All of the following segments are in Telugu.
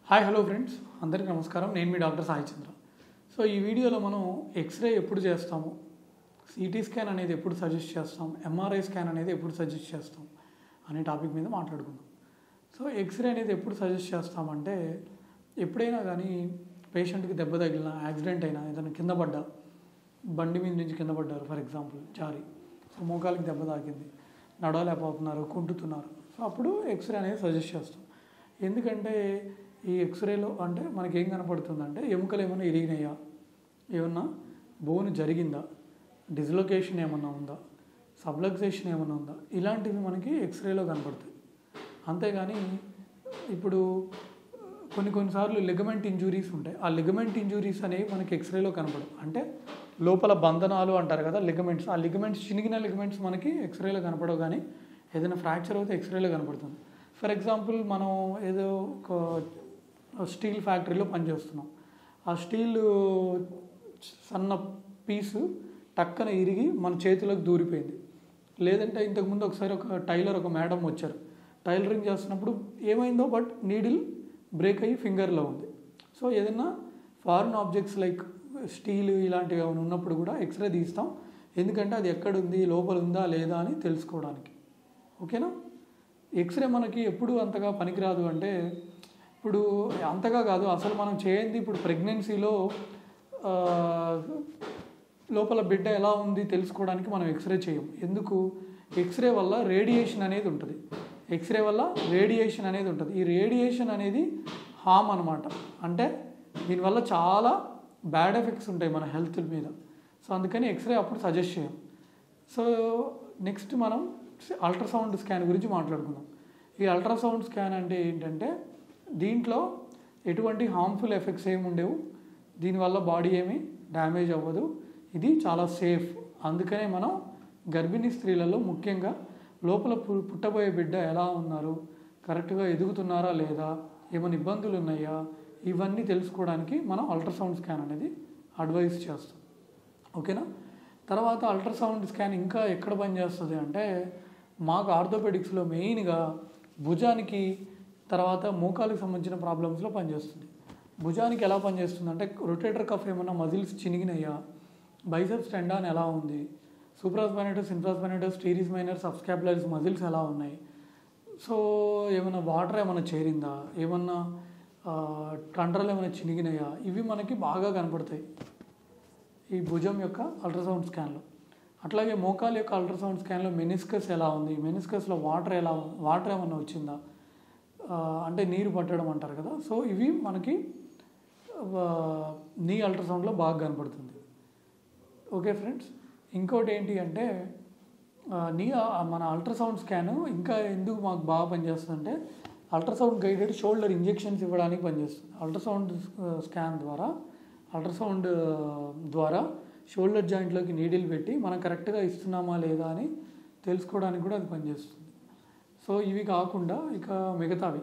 హాయ్ హలో ఫ్రెండ్స్ అందరికీ నమస్కారం నేను మీ డాక్టర్ సాయి చంద్ర సో ఈ వీడియోలో మనం ఎక్స్రే ఎప్పుడు చేస్తాము సిటీ స్కాన్ అనేది ఎప్పుడు సజెస్ట్ చేస్తాం ఎంఆర్ఐ స్కాన్ అనేది ఎప్పుడు సజెస్ట్ చేస్తాం అనే టాపిక్ మీద మాట్లాడుకుందాం సో ఎక్స్రే అనేది ఎప్పుడు సజెస్ట్ చేస్తామంటే ఎప్పుడైనా కానీ పేషెంట్కి దెబ్బ తగిలిన యాక్సిడెంట్ అయినా ఏదైనా కింద పడ్డా బండి మీద నుంచి కింద పడ్డారు ఫర్ ఎగ్జాంపుల్ జారి సో మోకాలికి దెబ్బ తాకింది నడవలేకపోతున్నారు కుంటుతున్నారు సో అప్పుడు ఎక్స్రే అనేది సజెస్ట్ చేస్తాం ఎందుకంటే ఈ ఎక్స్రేలో అంటే మనకి ఏం కనపడుతుందంటే ఎముకలు ఏమైనా ఇరిగినాయా ఏమన్నా బోన్ జరిగిందా డిస్లొకేషన్ ఏమన్నా ఉందా సబ్లక్సేషన్ ఏమన్నా ఉందా ఇలాంటివి మనకి ఎక్స్రేలో కనపడతాయి అంతేగాని ఇప్పుడు కొన్ని కొన్నిసార్లు లిగమెంట్ ఇంజురీస్ ఉంటాయి ఆ లిగమెంట్ ఇంజురీస్ అనేవి మనకి ఎక్స్రేలో కనపడవు అంటే లోపల బంధనాలు అంటారు కదా లిగమెంట్స్ ఆ లిగమెంట్స్ చినిగిన లిగమెంట్స్ మనకి ఎక్స్రేలో కనపడవు కానీ ఏదైనా ఫ్రాక్చర్ అయితే ఎక్స్రేలో కనపడుతుంది ఫర్ ఎగ్జాంపుల్ మనం ఏదో ఒక స్టీల్ ఫ్యాక్టరీలో పనిచేస్తున్నాం ఆ స్టీల్ సన్న పీసు టక్కన ఇరిగి మన చేతిలోకి దూరిపోయింది లేదంటే ఇంతకుముందు ఒకసారి ఒక టైలర్ ఒక మేడం వచ్చారు టైలరింగ్ చేస్తున్నప్పుడు ఏమైందో బట్ నీడిల్ బ్రేక్ అయ్యి ఫింగర్లో ఉంది సో ఏదైనా ఫారిన్ ఆబ్జెక్ట్స్ లైక్ స్టీల్ ఇలాంటివి ఏమైనా ఉన్నప్పుడు కూడా ఎక్స్రే తీస్తాం ఎందుకంటే అది ఎక్కడుంది లోపల ఉందా లేదా అని తెలుసుకోవడానికి ఓకేనా ఎక్స్రే మనకి ఎప్పుడు అంతగా పనికిరాదు అంటే ఇప్పుడు అంతగా కాదు అసలు మనం చేయండి ఇప్పుడు ప్రెగ్నెన్సీలో ఆ, లోపల బిడ్డ ఎలా ఉంది తెలుసుకోవడానికి మనం ఎక్స్రే చేయం ఎందుకు ఎక్స్రే వల్ల రేడియేషన్ అనేది ఉంటుంది ఎక్స్రే వల్ల రేడియేషన్ అనేది ఉంటుంది ఈ రేడియేషన్ అనేది హామ్ అనమాట అంటే దీనివల్ల చాలా బ్యాడ్ ఎఫెక్ట్స్ ఉంటాయి మన హెల్త్ మీద సో అందుకని ఎక్స్రే అప్పుడు సజెస్ట్ చేయం సో నెక్స్ట్ మనం అల్ట్రాసౌండ్ స్కాన్ గురించి మాట్లాడుకుందాం ఈ అల్ట్రాసౌండ్ స్కాన్ అంటే ఏంటంటే దీంట్లో ఎటువంటి హార్మ్ఫుల్ ఎఫెక్ట్స్ ఏమి ఉండేవు దీనివల్ల బాడీ ఏమి డ్యామేజ్ అవ్వదు ఇది చాలా సేఫ్ అందుకనే మనం గర్భిణీ స్త్రీలలో ముఖ్యంగా లోపల పు- పుట్టబోయే బిడ్డ ఎలా ఉన్నారు కరెక్ట్గా ఎదుగుతున్నారా లేదా ఏమైనా ఇబ్బందులు ఉన్నాయా ఇవన్నీ తెలుసుకోవడానికి మనం అల్ట్రాసౌండ్ స్కాన్ అనేది అడ్వైస్ చేస్తాం ఓకేనా తర్వాత అల్ట్రాసౌండ్ స్కాన్ ఇంకా ఎక్కడ పనిచేస్తుంది అంటే మాకు ఆర్థోపెడిక్స్లో మెయిన్గా భుజానికి తర్వాత మోకాలికి సంబంధించిన ప్రాబ్లమ్స్లో పనిచేస్తుంది భుజానికి ఎలా పనిచేస్తుంది అంటే రొటేటర్ కఫ్ ఏమైనా మజిల్స్ చినిగినాయా బైసెప్స్ టెండాన్ ఎలా ఉంది supraspinatus infraspinatus teres minor subscapularis muscles ఎలా ఉన్నాయి సో ఏమైనా వాటర్ ఏమైనా చేరిందా ఏమన్నా కంట్రోల్ ఏమైనా చినిగినాయా ఇవి మనకి బాగా కనపడతాయి ఈ భుజం యొక్క అల్ట్రాసౌండ్ స్కాన్లో అట్లాగే మోకాలు యొక్క అల్ట్రాసౌండ్ స్కాన్లో మెనిస్కస్ ఎలా ఉంది మెనిస్కస్లో వాటర్ ఎలా వాటర్ ఏమన్నా వచ్చిందా ఆ, అంటే నీరు పట్టడం అంటారు కదా సో ఇవి మనకి ఆ, నీ అల్ట్రాసౌండ్లో బాగా కనపడుతుంది ఓకే ఫ్రెండ్స్ ఇంకోటి ఏంటి అంటే ఆ, నీ ఆ, మన అల్ట్రాసౌండ్ స్కాన్ ఇంకా ఎందుకు మాకు బాగా పనిచేస్తుందంటే అల్ట్రాసౌండ్ గైడెడ్ షోల్డర్ ఇంజెక్షన్స్ ఇవ్వడానికి పనిచేస్తుంది అల్ట్రాసౌండ్ స్కాన్ ద్వారా అల్ట్రాసౌండ్ ద్వారా షోల్డర్ జాయింట్లోకి నీడిల్ పెట్టి మనం కరెక్ట్గా ఇస్తున్నామా లేదా అని తెలుసుకోవడానికి కూడా అది పనిచేస్తుంది సో ఇవి కాకుండా ఇక మిగతావి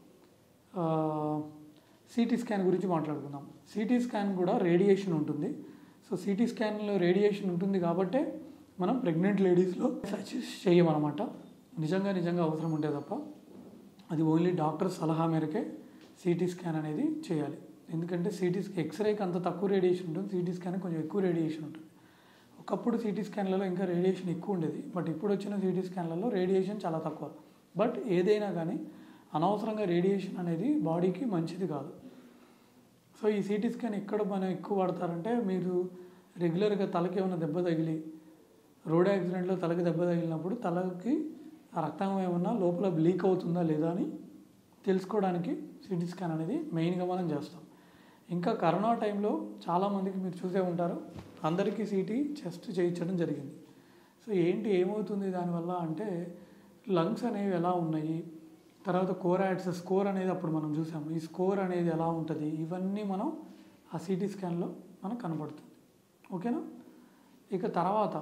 సిటీ స్కాన్ గురించి మాట్లాడుకుందాం సిటీ స్కాన్ కూడా రేడియేషన్ ఉంటుంది సో సిటీ స్కాన్లో రేడియేషన్ ఉంటుంది కాబట్టే మనం ప్రెగ్నెంట్ లేడీస్లో సజెస్ట్ చేయమన్నమాట నిజంగా నిజంగా అవసరం ఉంటే తప్ప అది ఓన్లీ డాక్టర్ సలహా మేరకే సిటీ స్కాన్ అనేది చేయాలి ఎందుకంటే సిటీ ఎక్స్రేకి అంత తక్కువ రేడియేషన్ ఉంటుంది సిటీ స్కాన్ కొంచెం ఎక్కువ రేడియేషన్ ఉంటుంది ఒకప్పుడు సిటీ స్కాన్లలో ఇంకా రేడియేషన్ ఎక్కువ ఉండేది బట్ ఇప్పుడు వచ్చిన సిటీ స్కాన్లలో రేడియేషన్ చాలా తక్కువ బట్ ఏదైనా కానీ అనవసరంగా రేడియేషన్ అనేది బాడీకి మంచిది కాదు సో ఈ సిటీ స్కాన్ ఎక్కడ మనం ఎక్కువ వాడతారంటే మీరు రెగ్యులర్గా తలకి ఏమైనా దెబ్బ తగిలి రోడ్ యాక్సిడెంట్లో తలకి దెబ్బ తగిలినప్పుడు తలకి ఆ రక్తం ఏమన్నా లోపల లీక్ అవుతుందా లేదా అని తెలుసుకోవడానికి సిటీ స్కాన్ అనేది మెయిన్గా మనం చేస్తాం ఇంకా కరోనా టైంలో చాలామందికి మీరు చూసే ఉంటారు అందరికీ సిటీ చెస్ట్ చేయించడం జరిగింది సో ఏంటి ఏమవుతుంది దానివల్ల అంటే లంగ్స్ అనేవి ఎలా ఉన్నాయి తర్వాత కోర్ యాడ్స్ స్కోర్ అనేది అప్పుడు మనం చూసాము ఈ స్కోర్ అనేది ఎలా ఉంటుంది ఇవన్నీ మనం ఆ సిటీ స్కాన్లో మనకు కనబడుతుంది ఓకేనా ఇక తర్వాత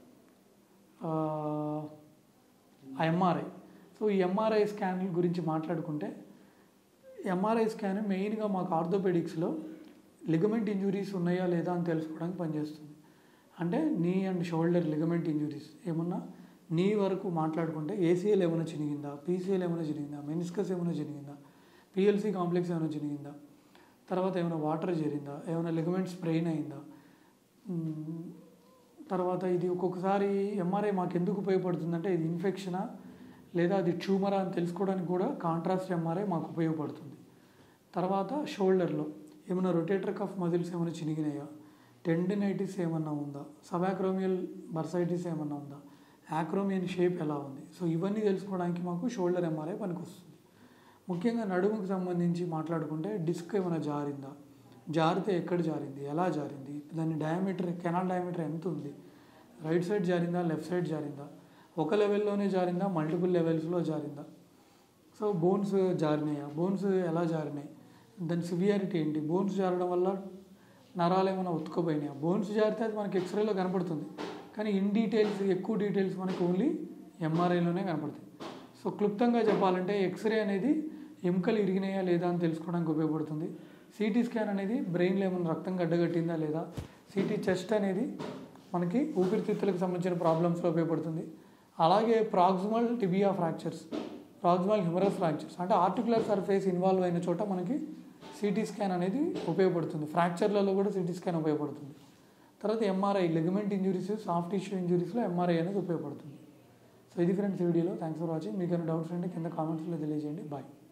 ఆ ఎంఆర్ఐ సో ఈ ఎంఆర్ఐ స్కాన్ గురించి మాట్లాడుకుంటే ఎంఆర్ఐ స్కాన్ మెయిన్గా మాకు ఆర్థోపెడిక్స్లో లిగమెంట్ ఇంజురీస్ ఉన్నాయా లేదా అని తెలుసుకోవడానికి పనిచేస్తుంది అంటే నీ అండ్ షోల్డర్ లిగమెంట్ ఇంజురీస్ ఏమన్నా నీ వరకు మాట్లాడుకుంటే ఏసీఎల్ ఏమైనా చినిగిందా పీసీఎల్ ఏమైనా చినిగిందా మెనిస్కస్ ఏమైనా చినిగిందా పిఎల్సి కాంప్లెక్స్ ఏమైనా జరిగిందా తర్వాత ఏమైనా వాటర్ చేరిందా ఏమైనా లిగమెంట్ స్ప్రెయిన్ అయిందా మ్మ్. తర్వాత ఇది ఒక్కొక్కసారి ఎంఆర్ఐ మాకు ఎందుకు ఉపయోగపడుతుందంటే ఇది ఇన్ఫెక్షనా లేదా అది ట్యూమరా అని తెలుసుకోవడానికి కూడా కాంట్రాస్ట్ ఎంఆర్ఐ మాకు ఉపయోగపడుతుంది తర్వాత షోల్డర్లో ఏమైనా రొటేటర్ కఫ్ మజిల్స్ ఏమైనా చినిగినాయా టెండినైటిస్ ఏమన్నా ఉందా సబాక్రోమియల్ బర్సైటిస్ ఏమన్నా ఉందా యాక్రోమియన్ షేప్ ఎలా ఉంది సో ఇవన్నీ తెలుసుకోవడానికి మాకు షోల్డర్ ఎంఆర్ఐ పనికొస్తుంది ముఖ్యంగా నడుముకు సంబంధించి మాట్లాడుకుంటే డిస్క్ ఏమైనా జారిందా జారితే ఎక్కడ జారింది ఎలా జారింది దాని డయామీటర్ కెనాల్ డయామీటర్ ఎంత ఉంది రైట్ సైడ్ జారిందా లెఫ్ట్ సైడ్ జారిందా ఒక లెవెల్లోనే జారిందా మల్టిపుల్ లెవెల్స్లో జారిందా సో బోన్స్ జారినాయా బోన్స్ ఎలా జారినాయి దాని సివియారిటీ ఏంటి బోన్స్ జారడం వల్ల నరాలు ఏమైనా ఉతుకుపోయినాయా బోన్స్ జారితే అది మనకి ఎక్స్రేలో కనపడుతుంది కానీ ఇన్ డీటెయిల్స్ ఎక్కువ డీటెయిల్స్ మనకి ఓన్లీ ఎంఆర్ఐలోనే కనపడుతుంది సో క్లుప్తంగా చెప్పాలంటే ఎక్స్రే అనేది ఎముకలు ఇరిగినాయా లేదా అని తెలుసుకోవడానికి ఉపయోగపడుతుంది సిటీ స్కాన్ అనేది బ్రెయిన్లో ఏమైనా రక్తం గడ్డగట్టిందా లేదా సిటీ చెస్ట్ అనేది మనకి ఊపిరితిత్తులకు సంబంధించిన ప్రాబ్లమ్స్లో ఉపయోగపడుతుంది అలాగే proximal tibia fractures proximal humerus fractures అంటే ఆర్టికులర్ సర్ఫేస్ ఇన్వాల్వ్ అయిన చోట మనకి సిటీ స్కాన్ అనేది ఉపయోగపడుతుంది ఫ్రాక్చర్లలో కూడా సిటీ స్కాన్ ఉపయోగపడుతుంది తర్వాత MRI ligament injuries soft tissue ఇంజురీస్లో ఎంఆర్ఐ అనేది ఉపయోగపడుతుంది సో ఇది ఫ్రెండ్స్ వీడియోలో థ్యాంక్స్ ఫర్ వాచింగ్ మీకు ఏమైనా డౌట్స్ ఉంటే కింద కామెంట్స్లో తెలియజేయండి బాయ్